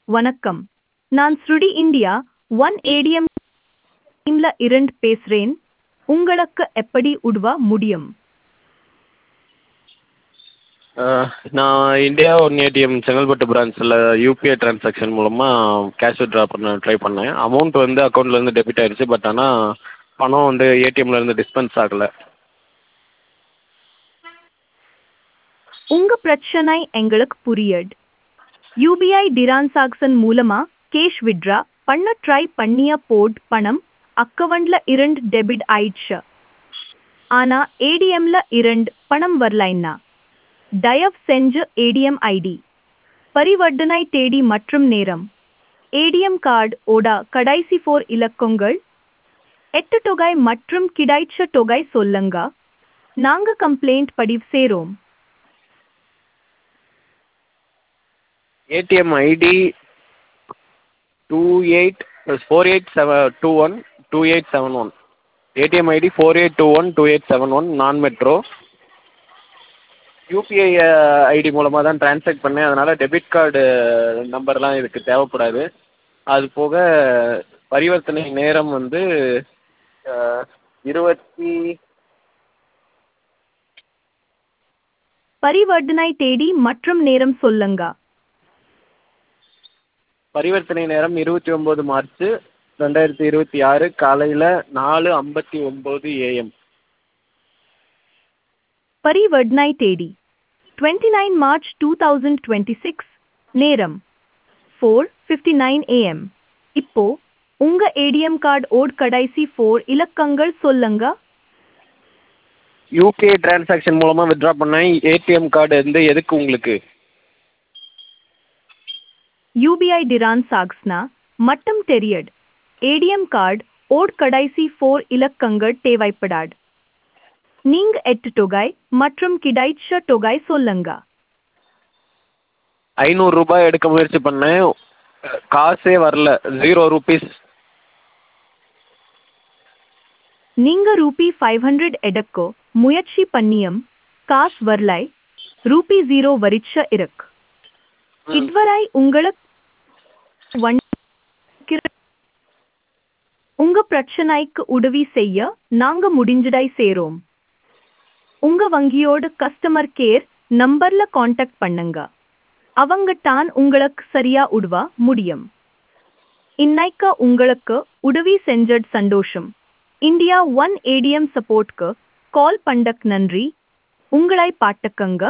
வணக்கம் நான் ஸ்ருடி இந்தியா ஒன் ஏடிஎம் டீம்ல இருந்து பேசுறேன் உங்களுக்கு எப்படி உதவ முடியும் நான் இந்தியா ஒன் ஏடிஎம் செங்கல்பட்டு பிரான்ச்சில் யூபிஐ ட்ரான்சாக்ஷன் மூலமாக கேஷ் வித்ட்ரா பண்ண ட்ரை பண்ணேன் அமௌண்ட் வந்து அக்கௌண்ட்லேருந்து டெபிட் ஆயிடுச்சு பட் ஆனால் பணம் வந்து ஏடிஎம்லேருந்து டிஸ்பென்ஸ் ஆகலை உங்க பிரச்சனை எங்களுக்கு புரியுது யூபிஐ டிரான்சாக்ஷன் மூலமா கேஷ் வித்ட்ரா பண்ண ட்ரை பண்ணிய போட் பணம் அக்கவுண்ட்ல இருந்து டெபிட் ஆயிடுச்சு ஆனா ஏடிஎம்ல இருந்து பணம் வரலைன்னா தயவு செஞ்சு ஏடிஎம் ஐடி பரிவர்த்தனை தேதி மற்றும் நேரம் ஏடிஎம் கார்டு ஓட கடைசி ஃபோர் இலக்கங்கள் எட்டு தொகை மற்றும் கிடைச்ச தொகை சொல்லுங்க நாங்க கம்ப்ளைண்ட் பதிவு செய்றோம் ATM ID two eight plus four eight seven two one two eight seven one ATM ID four eight two one two eight seven one நான் மெட்ரோ யூபிஐ ஐடி மூலமாக தான் ட்ரான்ஸாக்ட் பண்ணேன் அதனால் டெபிட் கார்டு நம்பர்லாம் இதுக்கு தேவைப்படாது அது போக பரிவர்த்தனை நேரம் வந்து இருபத்தி பரிவர்த்தனை தேதி மற்றும் நேரம் சொல்லுங்க பரிவர்த்தனை நேரம் இருபத்தி ஒம்பது மார்ச் ரெண்டாயிரத்தி இருபத்தி ஆறு காலையில் நாலு ஐம்பத்தி ஒம்பது ஏஎம் பரிவர்த்தனை தேதி twenty nine March two thousand twenty six நேரம் ஃபோர் ஃபிஃப்டி நைன் ஏஎம் இப்போ உங்க ஏடிஎம் கார்டு ஓட் கடைசி ஃபோர் இலக்கங்கள் சொல்லுங்க யூபிஐ டிரான்சாக்ஷன் மூலமாக வித்ட்ரா பண்ணேன் ஏடிஎம் கார்டு வந்து எதுக்கு உங்களுக்கு யூபிஐ டிரான்சாக்ஸ்னா மட்டும் தெரியுது ஏடிஎம் கார்டு ஓட் கடைசி ஃபோர் இலக்கங்கள் தேவைப்படாது நீங்க எட்டு தொகை மற்றும் கிடைச்ச தொகை சொல்லுங்க ஐநூறு ரூபாய் எடுக்க முயற்சி பண்ணேன் காசே வரல ஜீரோ ருபீஸ் நீங்க ரூபி ஃபைவ் ஹண்ட்ரட் எடுக்க முயற்சி பண்ணியும் காசு வரலை ரூபி ஜீரோ வரிச்ச இருக்கு இதுவரை உங்களுக்கு வண்டி உங்க பிரச்சனைக்கு உதவி செய்ய நாங்க முடிஞ்சதை சேரோம் உங்க வங்கியோட கஸ்டமர் கேர் நம்பர்ல காண்டாக்ட் பண்ணுங்க அவங்க தான் உங்களுக்கு சரியா உதவ முடியும் இன்னைக்கு உங்களுக்கு உதவி செஞ்சது சந்தோஷம் இந்தியா ஒன் ஏடிஎம் சப்போர்ட்க்கு கால் பண்ணக் நன்றி உங்களை பாட்டுக்கங்க